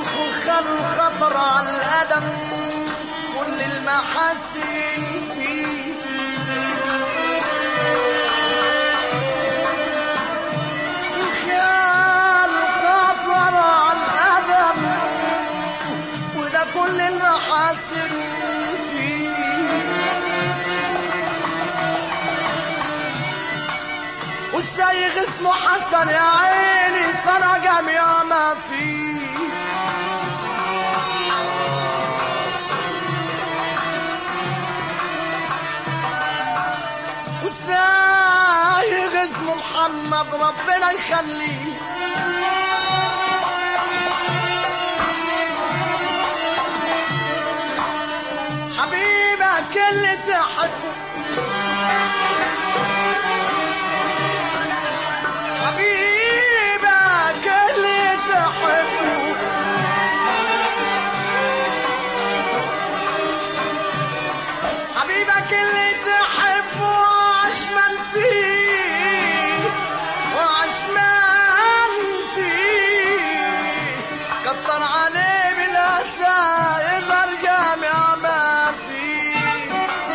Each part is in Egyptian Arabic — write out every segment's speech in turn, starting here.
يدخل خل خطر على القدم كل المحاسن فيه الخيال خطر على القدم وده كل المحاسن فيه والسايغ اسمه حسن يا عيني صنع جميع ما فيه والسايغ اسمه محمد ربنا يخليه حبيبك اللي تحبه حبيبك اللي تحبه حبيبك اللي تحبه عشمان فيه وعشمان فيه كتر عليه بالأسى يظهر جامع ما فيه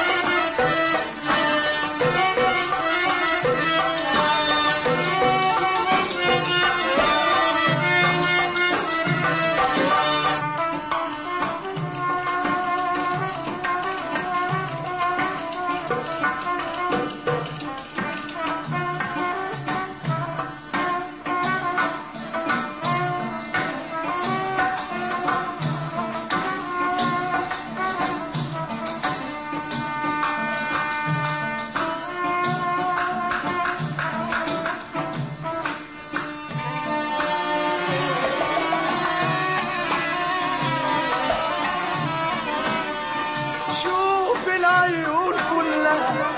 شوف العيون كلها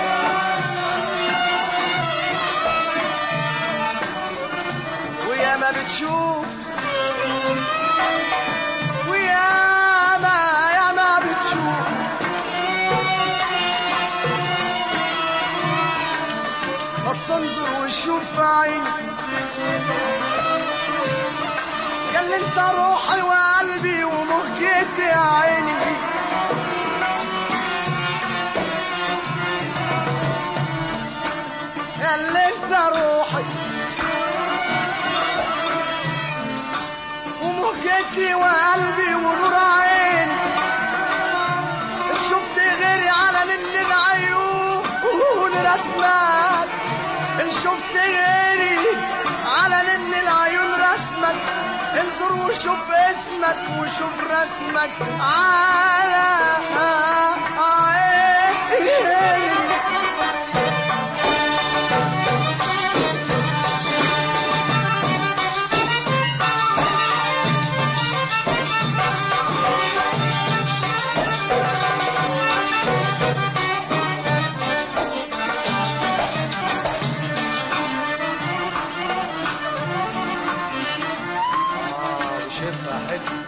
ويا ما بتشوف ويا ما يا ما بتشوف بس انظر وشوف في عيني قال لي انت روحي وقلبي ومهجتي يا عيني قال لي انت روحي ومهجتي وقلبي ونور عيني ان شفت غيري على من العيون رسمك ان شفت غيري على من العيون رسمك انظر وشوف اسمك وشوف رسمك على عيني آه وشوفها حلو